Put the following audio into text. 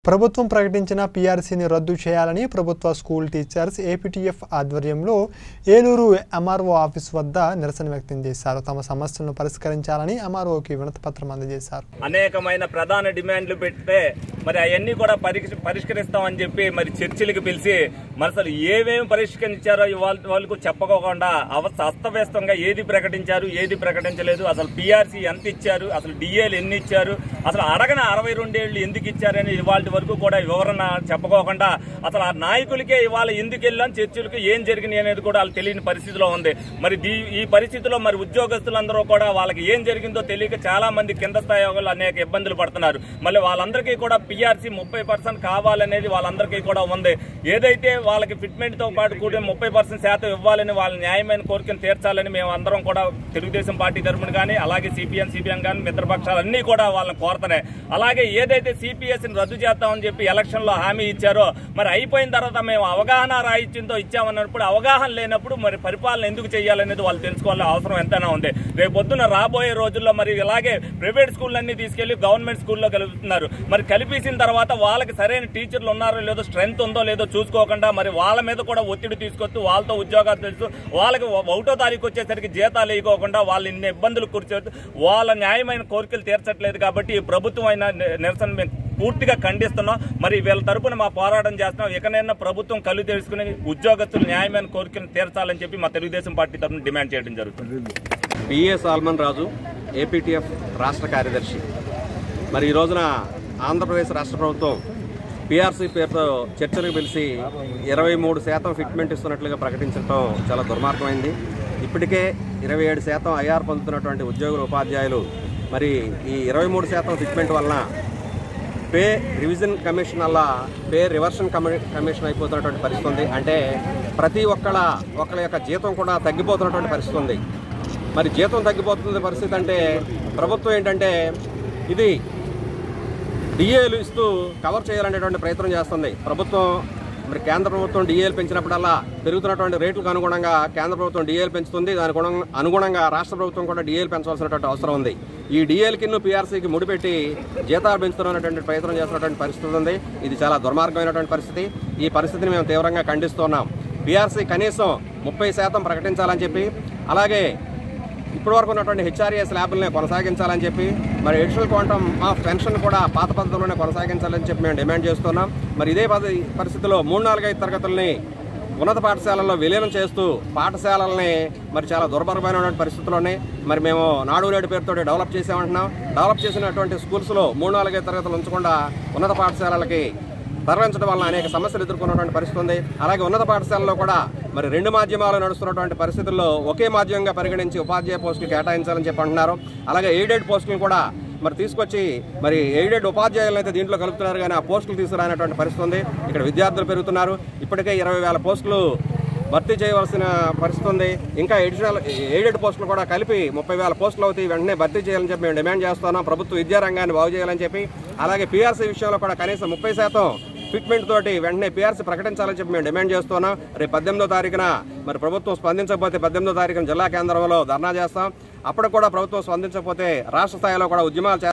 ప్రభుత్వం ప్రకటించిన పీఆర్సీని రద్దు చేయాలని ప్రభుత్వ స్కూల్ టీచర్స్ ఏపీటీఎఫ్ ఆధ్వర్యంలో ఏలూరు ఎంఆర్ఓ ఆఫీస్ వద్ద నిరసన వ్యక్తం చేశారు తమ సమస్యలను పరిష్కరించాలని ఎంఆర్ఓకి వినతిపత్రం అందజేశారు అనేకమైన ప్రధాన డిమాండ్లు పెడితే మరి అవన్నీ కూడా పరీక్ష పరిష్కరిస్తామని చెప్పి మరి చర్చిలకు పిలిచి మరి అసలు ఏమేమి పరిష్కరించారో ఇవాళ వాళ్ళకు చెప్పకోకుండా అవ అస్తవ్యస్తంగా ఏది ప్రకటించారు ఏది ప్రకటించలేదు అసలు పీఆర్సీ ఎంత ఇచ్చారు అసలు డిఏలు ఎన్ని ఇచ్చారు అసలు అడగన అరవై రెండేళ్లు ఎందుకు ఇచ్చారని ఇవాళ వరకు కూడా వివరణ చెప్పకోకుండా అసలు ఆ నాయకులకే ఇవాళ ఎందుకు వెళ్ళాం చర్చలకు ఏం జరిగింది అనేది కూడా వాళ్ళు తెలియని పరిస్థితిలో ఉంది మరి దీ- ఈ పరిస్థితిలో మరి ఉద్యోగస్తులందరూ కూడా వాళ్ళకి ఏం జరిగిందో తెలియక చాలా మంది కింద స్థాయి వాళ్ళు అనేక ఇబ్బందులు పడుతున్నారు మళ్ళీ వాళ్ళందరికీ కూడా పిఆర్సీ ముప్పై పర్సెంట్ కావాలనేది వాళ్ళందరికీ కూడా ఉంది ఏదైతే వాళ్ళకి ఫిట్మెంట్ తో పాటు కూడా ముప్పై పర్సెంట్ శాతం ఇవ్వాలని వాళ్ళ న్యాయమైన కోరికను తీర్చాలని మేము అందరం కూడా తెలుగుదేశం పార్టీ తరఫున కానీ అలాగే సిపిఎం సిపిఎం కానీ మిత్రపక్షాలు అన్ని కూడా వాళ్ళని కోరుతున్నాయి అలాగే ఏదైతే సిపిఎస్ ని రద్దు చేస్తామని చెప్పి ఎలక్షన్ లో హామీ ఇచ్చారో మరి అయిపోయిన తర్వాత మేము అవగాహన రాయిచ్యంతో ఇచ్చామన్నప్పుడు అవగాహన లేనప్పుడు మరి పరిపాలన ఎందుకు చేయాలనేది వాళ్ళు తెలుసుకోవాలని అవసరం ఎంతైనా ఉంది రేపు పొద్దున రాబోయే రోజుల్లో మరి ఇలాగే ప్రైవేట్ స్కూళ్ళన్నీ తీసుకెళ్లి గవర్నమెంట్ స్కూల్లో కలుపుతున్నారు మరి కలిపేసిన తర్వాత వాళ్ళకి సరైన టీచర్లు ఉన్నారో లేదో స్ట్రెంత్ ఉందో లేదో చూసుకోకుండా మరి వాళ్ళ మీద కూడా ఒత్తిడి తీసుకొస్తూ వాళ్ళతో ఉద్యోగాలు తెలుసు వాళ్ళకి ఒకటో తారీఖు వచ్చేసరికి జీతాలు వేయకోకుండా వాళ్ళు ఇన్ని ఇబ్బందులు కూర్చోదు వాళ్ళ న్యాయమైన కోరికలు తీర్చట్లేదు కాబట్టి ఈ ప్రభుత్వం అయిన ని- నిరసన మేము పూర్తిగా ఖండిస్తున్నాం మరి వీళ్ళ తరపున మా పోరాటం చేస్తున్నాం ఇకనైనా ప్రభుత్వం కళ్ళు తెలుసుకుని ఉద్యోగస్తులు న్యాయమైన కోరికలు తీర్చాలని చెప్పి మా తెలుగుదేశం పార్టీ తరఫున డిమాండ్ చేయడం జరుగుతుంది బిఏ సాల్మన్ రాజు ఏపీటీఎఫ్ రాష్ట్ర కార్యదర్శి మరి ఈ రోజున ఆంధ్రప్రదేశ్ రాష్ట్ర ప్రభుత్వం పీఆర్సీ పేరుతో చర్చలకు పిలిచి ఇరవై మూడు శాతం ఫిట్మెంట్ ఇస్తున్నట్లుగా ప్రకటించడం చాలా దుర్మార్గమైంది ఇప్పటికే ఇరవై ఏడు శాతం ఐఆర్ పొందుతున్నటువంటి ఉద్యోగులు ఉపాధ్యాయులు మరి ఈ ఇరవై మూడు శాతం ఫిట్మెంట్ వలన పే రివిజన్ కమిషన్ వల్ల పే రివర్షన్ కమి కమిషన్ అయిపోతున్నటువంటి పరిస్థితి ఉంది అంటే ప్రతి ఒక్కళ్ళ ఒకళ్ళ యొక్క జీతం కూడా తగ్గిపోతున్నటువంటి పరిస్థితి ఉంది మరి జీతం తగ్గిపోతుంది పరిస్థితి అంటే ప్రభుత్వం ఏంటంటే ఇది డిఏలు ఇస్తూ కవర్ చేయాలనేటువంటి ప్రయత్నం చేస్తుంది ప్రభుత్వం మరి కేంద్ర ప్రభుత్వం డిఏలు పెంచినప్పుడల్లా పెరుగుతున్నటువంటి రేట్లకు అనుగుణంగా కేంద్ర ప్రభుత్వం డిఏలు పెంచుతుంది దాని గుణం- అనుగుణంగా రాష్ట్ర ప్రభుత్వం కూడా డిఏలు పెంచవలసినటువంటి అవసరం ఉంది ఈ డిఏలకి పీఆర్సీకి ముడిపెట్టి జీతాలు పెంచుతున్నటువంటి ప్రయత్నం చేస్తున్నటువంటి పరిస్థితి ఉంది ఇది చాలా దుర్మార్గమైనటువంటి పరిస్థితి ఈ పరిస్థితిని మేము తీవ్రంగా ఖండిస్తున్నాం పీఆర్సీ కనీసం ముప్పై శాతం ప్రకటించాలని చెప్పి అలాగే ఇప్పటి వరకు ఉన్నటువంటి హెచ్ఆర్ఏఎస్ ల్యాబ్లనే కొనసాగించాలని చెప్పి మరి ఎడిషనల్ క్వాంటమ్ ఆఫ్ పెన్షన్ కూడా పాత పద్ధతిలోనే కొనసాగించాలని చెప్పి మేము డిమాండ్ చేస్తున్నాం మరి ఇదే పద్ధ పరిస్థితిలో మూడు నాలుగైదు తరగతుల్ని ఉన్నత పాఠశాలల్లో విలీనం చేస్తూ పాఠశాలల్ని మరి చాలా దుర్భరమైనటువంటి పరిస్థితుల్లోనే మరి మేము నాడు నేడు పేరుతో డెవలప్ చేసామంటున్నాం డెవలప్ చేసినటువంటి స్కూల్స్లో మూడు నాలుగైదు తరగతులు ఉంచకుండా ఉన్నత పాఠశాలలకి తరలించడం వలన అనేక సమస్యలు ఎదుర్కొన్నటువంటి పరిస్థితి ఉంది అలాగే ఉన్నత పాఠశాలలో కూడా మరి రెండు మాధ్యమాలు నడుస్తున్నటువంటి పరిస్థితుల్లో ఒకే మాధ్యమంగా పరిగణించి ఉపాధ్యాయ పోస్టులు కేటాయించాలని చెప్పి అంటున్నారు అలాగే ఎయిడెడ్ పోస్టులు కూడా మరి తీసుకొచ్చి మరి ఎయిడెడ్ ఉపాధ్యాయులను అయితే దీంట్లో కలుపుతున్నారు కానీ ఆ పోస్టులు తీసుకురానటువంటి పరిస్థితి ఉంది ఇక్కడ విద్యార్థులు పెరుగుతున్నారు ఇప్పటికే ఇరవై వేల పోస్టులు భర్తీ చేయవలసిన పరిస్థితి ఉంది ఇంకా ఎడిషనల్ ఎయిడెడ్ పోస్టులు కూడా కలిపి ముప్పై వేల పోస్టులు అవుతాయి వెంటనే భర్తీ చేయాలని చెప్పి మేము డిమాండ్ చేస్తున్నాం ప్రభుత్వ విద్యారంగాన్ని బాగు చేయాలని చెప్పి అలాగే పీఆర్సీ విషయంలో కూడా కనీసం ముప్పై శాతం ఫిట్మెంట్ తోటి వెంటనే పీఆర్సీ ప్రకటించాలని చెప్పి మేము డిమాండ్ చేస్తున్నాం రేపు పద్దెనిమిదో తారీఖున మరి ప్రభుత్వం స్పందించకపోతే పద్దెనిమిదో తారీఖున జిల్లా కేంద్రంలో ధర్నా చేస్తాం అప్పుడు కూడా ప్రభుత్వం స్పందించకపోతే రాష్ట్ర స్థాయిలో కూడా ఉద్యమాలు చేస్తాం